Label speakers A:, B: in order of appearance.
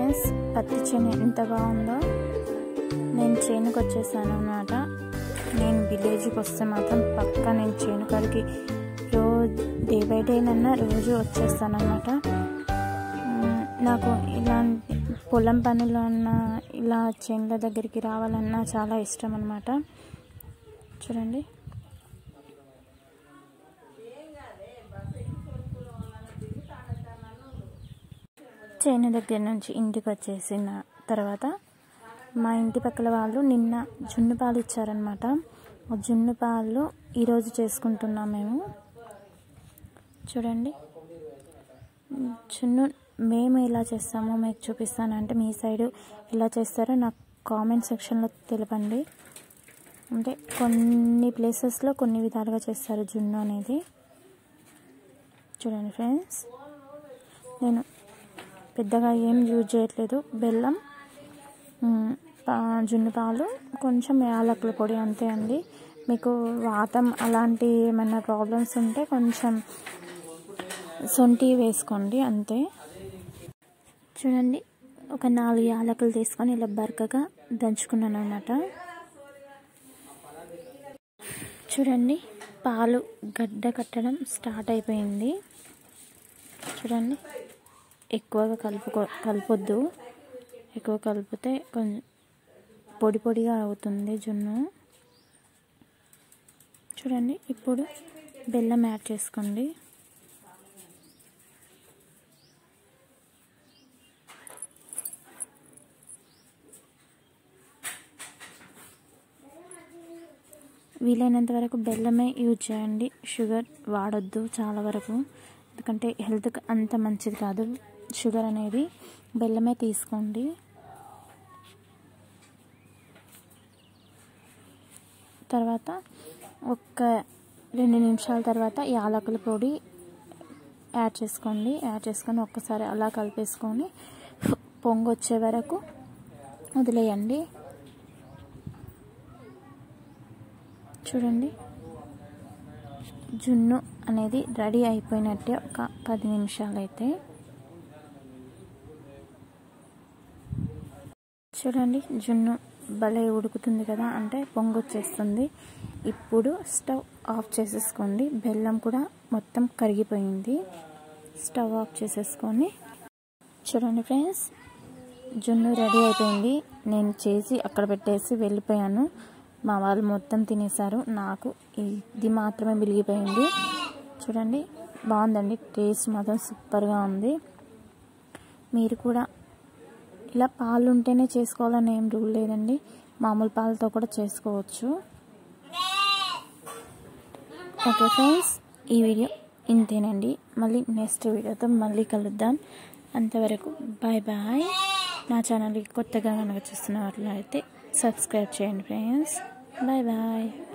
A: friends పత్తి చేను ఎంత బాగుందో నేను చేనుకు వచ్చేసాను అనమాట నేను విలేజ్కి వస్తే మాత్రం పక్కా నేను చేను కాడికి రోజు డే బై డే నన్నా రోజు వచ్చేస్తాను అనమాట నాకు ఇలాంటి పొలం పనులు అన్నా ఇలా చేనుల దగ్గరికి రావాలన్నా చాలా ఇష్టం అనమాట చూడండి చేను దగ్గర నుంచి ఇంటికి వచ్చేసిన తర్వాత మా ఇంటి పక్కల వాళ్ళు నిన్న జున్ను పాలు ఇచ్చారనమాట ఆ జున్ను పాలు ఈరోజు చేసుకుంటున్నాం మేము చూడండి జున్ను మేము ఎలా చేస్తామో మీకు చూపిస్తాను అంటే మీ సైడు ఎలా చేస్తారో నాకు కామెంట్ సెక్షన్లో తెలపండి అంటే కొన్ని ప్లేసెస్లో కొన్ని విధాలుగా చేస్తారు జున్ను అనేది చూడండి ఫ్రెండ్స్ నేను పెద్దగా ఏం యూజ్ చేయట్లేదు బెల్లం జున్ను పాలు కొంచెం యాలకుల పొడి అంతే అండి మీకు వాతం అలాంటి ఏమైనా ప్రాబ్లమ్స్ ఉంటే కొంచెం సొంటి వేసుకోండి అంతే చూడండి ఒక నాలుగు యాలకులు తీసుకొని ఇలా బరకగా దంచుకున్నాను అనమాట చూడండి పాలు గడ్డ కట్టడం స్టార్ట్ అయిపోయింది చూడండి ఎక్కువగా కలుపుకో కలపొద్దు ఎక్కువ కలిపితే కొంచెం పొడి పొడిగా అవుతుంది జున్ను చూడండి ఇప్పుడు బెల్లం యాడ్ చేసుకోండి వీలైనంత వరకు బెల్లమే యూజ్ చేయండి షుగర్ వాడొద్దు చాలా వరకు ఎందుకంటే హెల్త్కి అంత మంచిది కాదు షుగర్ అనేది బెల్లమే తీసుకోండి తర్వాత ఒక రెండు నిమిషాల తర్వాత యాలకుల పొడి యాడ్ చేసుకోండి యాడ్ చేసుకొని ఒక్కసారి అలా కలిపేసుకొని పొంగు వచ్చే వరకు వదిలేయండి చూడండి జున్ను అనేది రెడీ అయిపోయినట్టే ఒక పది నిమిషాలు అయితే చూడండి జున్ను భలే ఉడుకుతుంది కదా అంటే పొంగు వచ్చేస్తుంది ఇప్పుడు స్టవ్ ఆఫ్ చేసేసుకోండి బెల్లం కూడా మొత్తం కరిగిపోయింది స్టవ్ ఆఫ్ చేసేసుకొని చూడండి ఫ్రెండ్స్ జున్ను రెడీ అయిపోయింది నేను చేసి అక్కడ పెట్టేసి వెళ్ళిపోయాను మా వాళ్ళు మొత్తం తినేశారు నాకు ఇది మాత్రమే మిగిలిపోయింది చూడండి బాగుందండి టేస్ట్ మాత్రం సూపర్గా ఉంది మీరు కూడా ఇలా పాలు ఉంటేనే చేసుకోవాలని ఏం రూల్ లేదండి మామూలు పాలతో కూడా చేసుకోవచ్చు ఓకే ఫ్రెండ్స్ ఈ వీడియో ఇంతేనండి మళ్ళీ నెక్స్ట్ వీడియోతో మళ్ళీ కలుద్దాం అంతవరకు బాయ్ బాయ్ నా ఛానల్కి కొత్తగా కనుక చూస్తున్న వాటిలో అయితే సబ్స్క్రైబ్ చేయండి ఫ్రెండ్స్ బాయ్ బాయ్